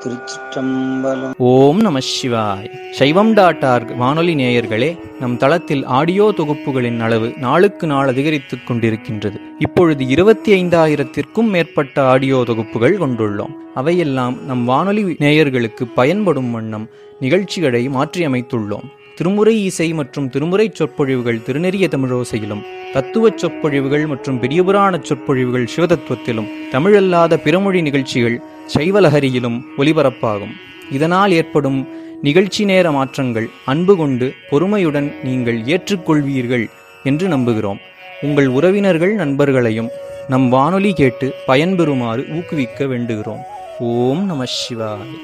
திருச்சிற்றம்பலம் ஓம் நம சிவாய் சைவம் டாட் ஆர்க் வானொலி நேயர்களே நம் தளத்தில் ஆடியோ தொகுப்புகளின் அளவு நாளுக்கு நாள் அதிகரித்துக் கொண்டிருக்கின்றது இப்பொழுது இருபத்தி ஐந்தாயிரத்திற்கும் மேற்பட்ட ஆடியோ தொகுப்புகள் கொண்டுள்ளோம் அவையெல்லாம் நம் வானொலி நேயர்களுக்கு பயன்படும் வண்ணம் நிகழ்ச்சிகளை மாற்றியமைத்துள்ளோம் திருமுறை இசை மற்றும் திருமுறை சொற்பொழிவுகள் திருநெறிய தமிழோசையிலும் தத்துவச் சொற்பொழிவுகள் மற்றும் பெரியபுராண சொற்பொழிவுகள் சிவதத்துவத்திலும் தமிழல்லாத பிறமொழி நிகழ்ச்சிகள் சைவலஹரியிலும் ஒலிபரப்பாகும் இதனால் ஏற்படும் நிகழ்ச்சி நேர மாற்றங்கள் அன்பு கொண்டு பொறுமையுடன் நீங்கள் ஏற்றுக்கொள்வீர்கள் என்று நம்புகிறோம் உங்கள் உறவினர்கள் நண்பர்களையும் நம் வானொலி கேட்டு பயன்பெறுமாறு ஊக்குவிக்க வேண்டுகிறோம் ஓம் நம சிவாய்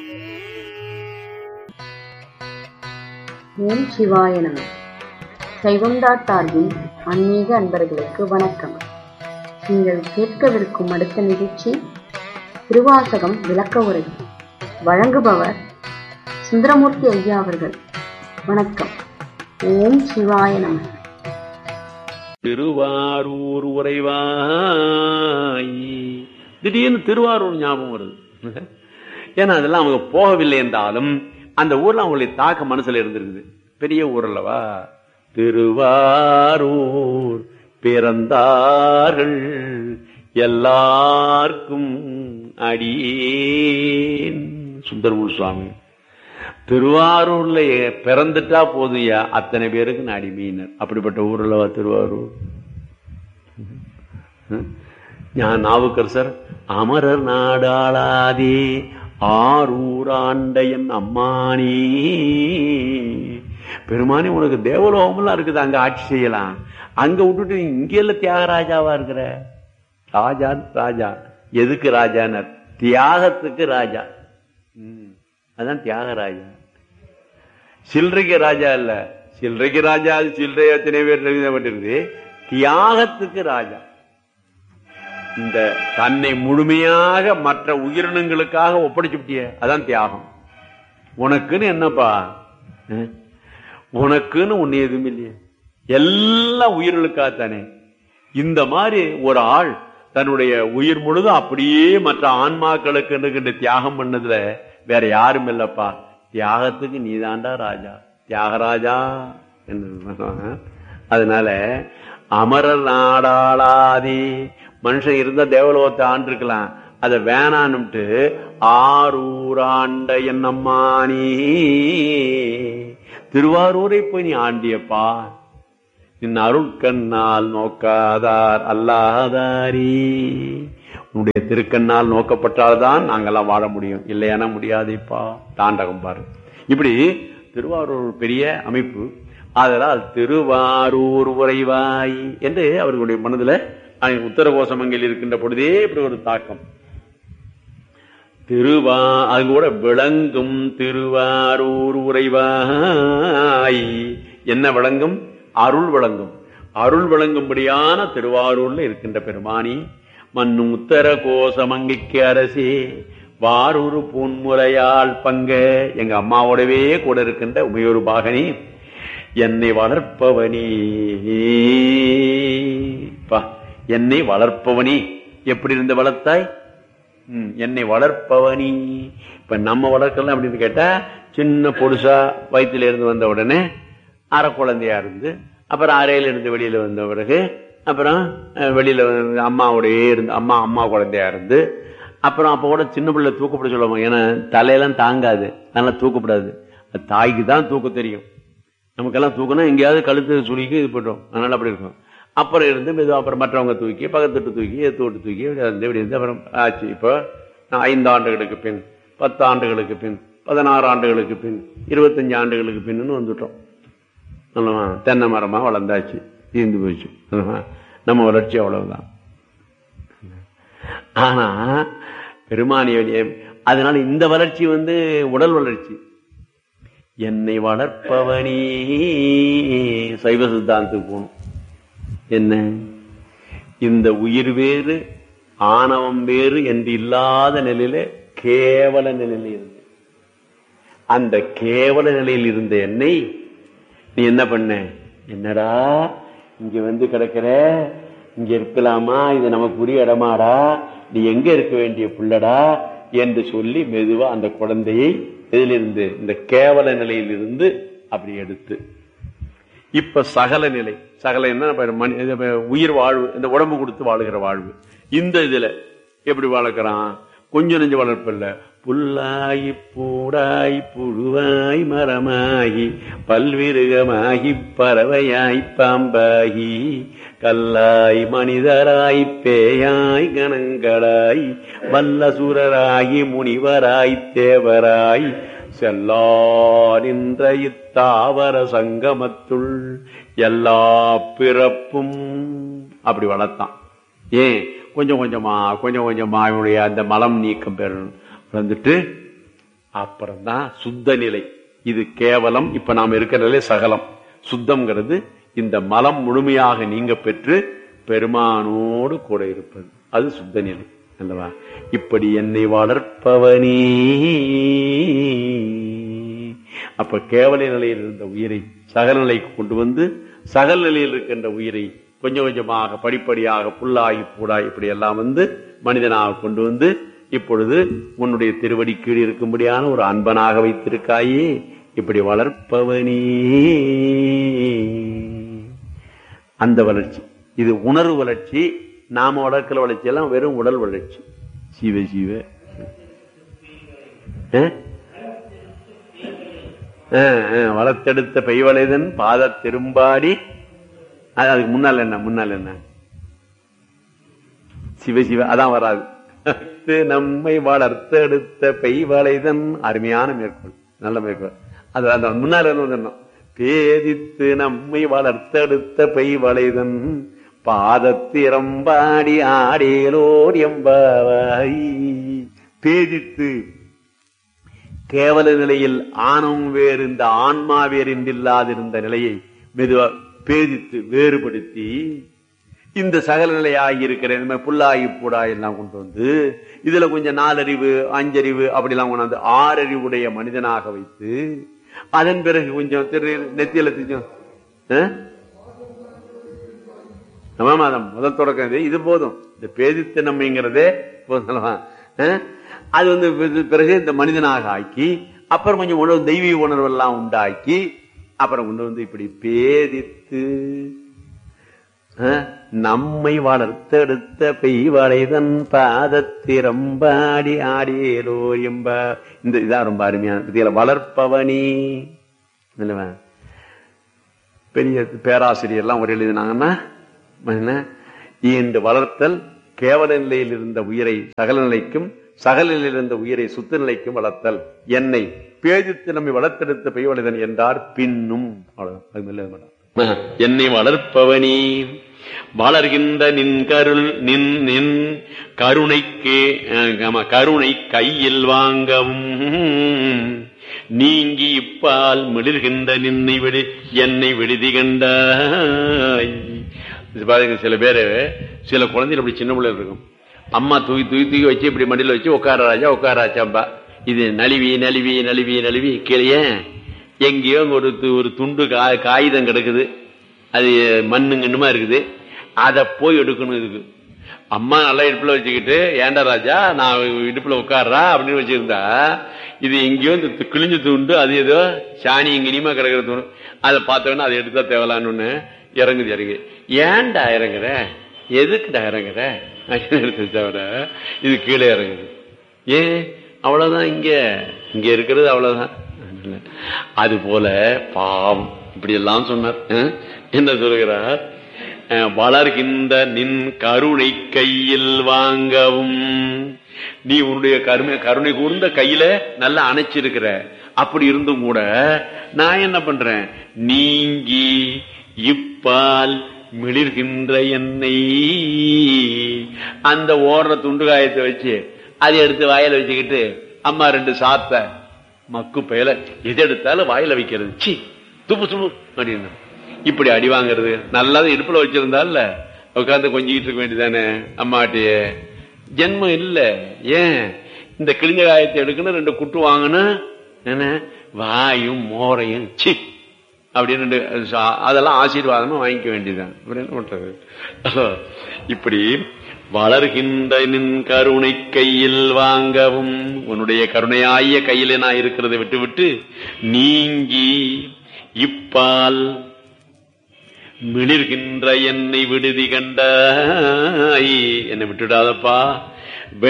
ஓம் சிவாய நம சைவம் டாட் சார்பின் ஆன்மீக அன்பர்களுக்கு வணக்கம் நீங்கள் கேட்கவிருக்கும் அடுத்த நிகழ்ச்சி திருவாசகம் விளக்க உரை வழங்குபவர் சுந்தரமூர்த்தி ஐயா அவர்கள் வணக்கம் ஓம் சிவாய நம திருவாரூர் உறைவாய் திடீர்னு திருவாரூர் ஞாபகம் வருது ஏன்னா அதெல்லாம் அவங்க போகவில்லை என்றாலும் அந்த ஊர்ல அவங்களுடைய தாக்க மனசுல இருந்திருக்குது பெரிய ஊர் அல்லவா திருவாரூர் பிறந்தார்கள் எல்லாருக்கும் அடியேன் சுந்தரமூர் சுவாமி திருவாரூர்ல பிறந்துட்டா போதுயா அத்தனை பேருக்கு நான் அடிமையினர் அப்படிப்பட்ட ஊர்லவா திருவாரூர் ஞான நாவுக்கரசர் அமரர் நாடாளாதே ஆரூர் ஆண்டையன் அம்மானி பெருமானி உனக்கு தேவலோகம்லாம் இருக்குது அங்க ஆட்சி செய்யலாம் அங்க விட்டுட்டு இங்க எல்லாம் தியாகராஜாவா இருக்கிற ராஜா ராஜா எதுக்கு ராஜானர் தியாகத்துக்கு ராஜா ம், அதான் தியாகராஜா சில்லறைக்கு ராஜா இல்ல சில்லறைக்கு ராஜா அது சில்லறை எத்தனை பேர் இருக்குது தியாகத்துக்கு ராஜா இந்த தன்னை முழுமையாக மற்ற உயிரினங்களுக்காக ஒப்படைச்சு விட்டிய அதான் தியாகம் உனக்குன்னு என்னப்பா அஹ்? உனக்குன்னு ஒண்ணு எதுவும் இல்லையே எல்லாம் உயிர்களுக்காகத்தானே இந்த மாதிரி ஒரு ஆள் தன்னுடைய உயிர் முழுதும் அப்படியே மற்ற ஆன்மாக்களுக்கு இருக்கின்ற தியாகம் பண்ணதுல வேற யாரும் இல்லப்பா தியாகத்துக்கு நீதாண்டா ராஜா தியாகராஜா என்று சொன்னாங்க. அதனால அமரர் நாடாளாதி மனுஷன் இருந்தா தேவலோகத்தை ஆண்டிருக்கலாம் அதை வேணான்னுட்டு ஆரூராண்ட என்னம்மானி திருவாரூரை போய் நீ ஆண்டியப்பா நின் அருட்கண்ணால் நோக்காதார் அல்லாதாரி உன்னுடைய திருக்கண்ணால் நோக்கப்பட்டால்தான் நாங்கெல்லாம் வாழ முடியும் இல்லையானா முடியாதேப்பா தாண்டகம் பாரு இப்படி திருவாரூர் ஒரு பெரிய அமைப்பு அதனால் திருவாரூர் உறைவாய் என்று அவர்களுடைய மனதுல அஹ், உத்தர கோசமங்கில் இருக்கின்ற பொழுதே இப்படி ஒரு தாக்கம் திருவா அது கூட விளங்கும் திருவாரூர் உறைவாய் என்ன விளங்கும் அருள் விளங்கும் அருள் விளங்கும்படியான திருவாரூர்ல இருக்கின்ற பெருமானி மண்ணும் உத்தர கோசமங்கிக்கு அரசே வாரூர் பூன்முறையால் பங்க எங்க அம்மாவோடவே கூட இருக்கின்ற உமையொரு பாகனி என்னை வளர்ப்பவனி பா, என்னை வளர்ப்பவனி எப்படி இருந்து வளர்த்தாய் ம், என்னை வளர்ப்பவனி இப்ப நம்ம வளர்க்கலாம் அப்படின்னு கேட்டா சின்ன பொடுசா வயிற்றுல இருந்து வந்த உடனே அரை குழந்தையா இருந்து அப்புறம் அறையில இருந்து வெளியில வந்த பிறகு அப்புறம் அஹ், வெளியில வந்து அம்மாவோடயே இருந்து அம்மா அம்மா குழந்தையா இருந்து அப்புறம் அப்ப கூட சின்ன பிள்ளை தூக்கப்பட சொல்லுவாங்க ஏன்னா தலையெல்லாம் தாங்காது அதனால தூக்கப்படாது அது தாய்க்கு தான் தூக்க தெரியும் நமக்கெல்லாம் தூக்கணும் எங்கேயாவது கழுத்து சுருக்கி இது பண்ணுறோம் அதனால அப்படி இருக்கும் அப்புறம் இருந்து மெதுவா அப்புறம் மற்றவங்க தூக்கி பக்கத்துட்டு தூக்கி எத்து விட்டு தூக்கி இப்படி வந்து இப்படி இருந்து அப்புறம் ஆச்சு இப்போ நான் ஐந்து ஆண்டுகளுக்கு பின் பத்து ஆண்டுகளுக்கு பின் பதினாறு ஆண்டுகளுக்கு பின் இருபத்தஞ்சு ஆண்டுகளுக்கு பின்னு வந்துட்டோம் நல்லவா தென்னை மரமா வளர்ந்தாச்சு தீர்ந்து போச்சு நல்லவா? நம்ம வளர்ச்சி அவ்வளவுதான் ஆனா பெருமானிய அதனால இந்த வளர்ச்சி வந்து உடல் வளர்ச்சி என்னை வளர்ப்பவனே சைவ சித்தாந்தத்துக்கு போகணும் என்ன இந்த உயிர் வேறு ஆணவம் வேறு என்று இல்லாத நிலையில கேவல நிலையில இருந்து அந்த கேவல நிலையில் இருந்த என்னை நீ என்ன பண்ண என்னடா இங்க வந்து கிடக்கிற இங்க இருக்கலாமா இது நமக்கு உரிய இடமாடா நீ எங்க இருக்க வேண்டிய புள்ளடா என்று சொல்லி மெதுவா அந்த குழந்தையை இதிலிருந்து இந்த கேவல நிலையிலிருந்து அப்படி எடுத்து இப்ப சகல நிலை சகல என்ன இப்ப மனி- இது இப்ப உயிர் வாழ்வு இந்த உடம்பு கொடுத்து வாழுகிற வாழ்வு இந்த இதுல எப்படி வளர்க்கறான் கொஞ்சம் நெஞ்சு வளர்ப்பு இல்ல புல்லாகி பூடாய் புழுவாய் மரமாகி பல்விருகமாகி பறவையாய் பாம்பாகி கல்லாய் மனிதராய் பேயாய் கணங்களாய் வல்லசுரராகி முனிவராய் தேவராய் செல்லாரின்ற இத்தாவர சங்கமத்துள் எல்லா பிறப்பும் அப்படி வளர்த்தான் ஏன் கொஞ்சம் கொஞ்சமா கொஞ்சம் கொஞ்சமா இவனுடைய அந்த மலம் நீக்கம் பெறணும் வந்துட்டு அப்புறம்தான் சுத்த நிலை இது கேவலம் இப்ப நாம் இருக்கிற நிலை சகலம் சுத்தம்ங்கிறது இந்த மலம் முழுமையாக நீங்க பெற்று பெருமானோடு கூட இருப்பது அது சுத்த நிலை அல்லவா இப்படி என்னை வளர்ப்பவனே அப்ப கேவல நிலையில் இருந்த உயிரை சகல நிலைக்கு கொண்டு வந்து சகல நிலையில் இருக்கின்ற உயிரை கொஞ்சம் கொஞ்சமாக படிப்படியாக புல்லாகி பூடாய் இப்படி எல்லாம் வந்து மனிதனாக கொண்டு வந்து இப்பொழுது உன்னுடைய திருவடி கீழ் இருக்கும்படியான ஒரு அன்பனாக வைத்திருக்காயே இப்படி வளர்ப்பவனே அந்த வளர்ச்சி இது உணர்வு வளர்ச்சி நாம வளர்க்கிற வளர்ச்சி எல்லாம் வெறும் உடல் வளர்ச்சி சிவ சிவ ஆ? ஆ, ஆ, வளர்த்தெடுத்த பெய்வளைதன் பாத திரும்பாடி அது அதுக்கு முன்னால் என்ன முன்னால் என்ன சிவ சிவ அதான் வராது இது நம்மை வளர்த்தெடுத்த பெய்வளைதன் அருமையான மேற்கோள் நல்ல மேற்கோள் அது அந்த முன்னால் என்ன வந்துடணும் பேதித்து நம்மை வளர்த்தெடுத்த பெய்வளைதன் பாதத்திரம்பாடி ஆடேலோர் எம்பாவாய் பேதித்து கேவல நிலையில் ஆணவம் வேறு இந்த ஆன்மா வேறு இல்லாதிருந்த நிலையை மெதுவா பேதித்து வேறுபடுத்தி இந்த சகல நிலையாகி இருக்கிற இந்த மாதிரி புல்லாகி பூடாய் எல்லாம் கொண்டு வந்து இதுல கொஞ்சம் நாலறிவு அஞ்சறிவு அப்படிலாம் கொண்டாந்து ஆறறிவுடைய மனிதனாக வைத்து அதன் பிறகு கொஞ்சம் திரு நெத்தியில கொஞ்சம் ஆ? நவமாதம் முதல் தொடக்கம் இது இது போதும் இந்த பேதித்து நம்மைங்கிறதே போதும் அல்லவா? அஹ்? அது வந்து இது பிறகு இந்த மனிதனாக ஆக்கி அப்புறம் கொஞ்சம் உணர்வு தெய்வீக உணர்வு எல்லாம் உண்டாக்கி அப்புறம் கொண்டு வந்து இப்படி பேதித்து அஹ், நம்மை வளர்த்தெடுத்த பெய்வளைதன் பாதத்திரம்பாடி ஆடியலோ எம்ப இந்த இதான் ரொம்ப அருமையான இதுல வளர்ப்பவனி இல்லவா பெரிய பேராசிரியர்லாம் ஒரு எழுதினாங்கன்னா என்ன இந்த வளர்த்தல் கேவல நிலையில் இருந்த உயிரை சகல நிலைக்கும் சகல நிலையில் இருந்த உயிரை சுத்த நிலைக்கும் வளர்த்தல் என்னை பேதித்து நம்மை வளர்த்தெடுத்த பெய்வளைதன் என்றார் பின்னும் அவ்வளவுதான். அது மேல எழுத மாட்டான். என்னை வளர்ப்பவனி வளர்கின்ற நின் கருள் நின் நின் கருணைக்கு அஹ், ஆமா, கருணை கையில் வாங்கவும் நீங்கி இப்பால் மிளிர்கின்ற நின்னை விடு என்னை விடுதி கண்டாய் இது பாருங்க சில பேரு சில குழந்தைகள் அப்படி சின்ன பிள்ளை இருக்கும் அம்மா தூக்கி தூக்கி தூக்கி வச்சு இப்படி மடியில வச்சு உட்கார ராஜா உட்கார ராஜாம்பா இது நழுவி நழுவி நழுவி நழுவி கீழே எங்கேயோ ஒரு து- ஒரு துண்டு கா- காகிதம் கிடக்குது அது மண்ணுங்கன்னுமா இருக்குது அதை போய் எடுக்கணும் இதுக்கு அம்மா நல்லா இடுப்புல வச்சுக்கிட்டு ஏண்டா ராஜா நான் இடுப்புல உட்கார்றா அப்படின்னு வச்சிருந்தா இது எங்கேயோ இந்த து- கிழிஞ்ச துண்டு அது ஏதோ சாணி இங்கினியமா கிடக்கிற துண்டு அதை பார்த்தோன்னா அதை எடுத்தா தேவலான்னு ஒண்ணு இறங்குது இறங்கு ஏன்டா இறங்குற எதுக்குடா இறங்குற அப்படின்னு எடுத்து தவிர இது கீழே இறங்குது ஏன் அவ்வளவுதான் இங்க இங்க இருக்கிறது அவ்வளவுதான் அது போல பாவம் இப்படி எல்லாம் சொன்னார் அஹ்? என்ன சொல்கிறார் அஹ், வளர்கின்ற நின் கருணை கையில் வாங்கவும் நீ உன்னுடைய கருணை கருணை கூர்ந்த கையில நல்லா அணைச்சிருக்கிற அப்படி இருந்தும் கூட நான் என்ன பண்றேன் நீங்கி இப்பால் மிளிர்கின்ற எண்ணெய் அந்த ஓடுற துண்டு காயத்தை வச்சு அதை எடுத்து வாயில வச்சுக்கிட்டு அம்மா ரெண்டு சாத்த மக்கு பயல எது எடுத்தாலும் வாயில வைக்கிறது சி துப்பு துப்பு அப்படின்னு இப்படி அடி வாங்குறது நல்லா இடுப்புல வச்சிருந்தால உட்காந்து கொஞ்சிக்கிட்டு இருக்க வேண்டியதானே அம்மாட்டிய ஜென்மம் இல்ல ஏன் இந்த கிழிஞ்ச காயத்தை எடுக்கணும் ரெண்டு குட்டு வாங்கணும் என்ன வாயும் மோரையும் சி அப்படின்னு ரெண்டு சா- அதெல்லாம் ஆசீர்வாதமா வாங்கிக்க வேண்டியதுதான் இப்படி என்ன பண்றது இப்படி வளர்கின்ற நின் கருணை கையில் வாங்கவும் உன்னுடைய கருணையாய கையில நான் இருக்கிறதை விட்டுவிட்டு நீங்கி இப்பால் மிளிர்கின்ற என்னை விடுதி கண்டாய் என்னை விட்டுடாதப்பா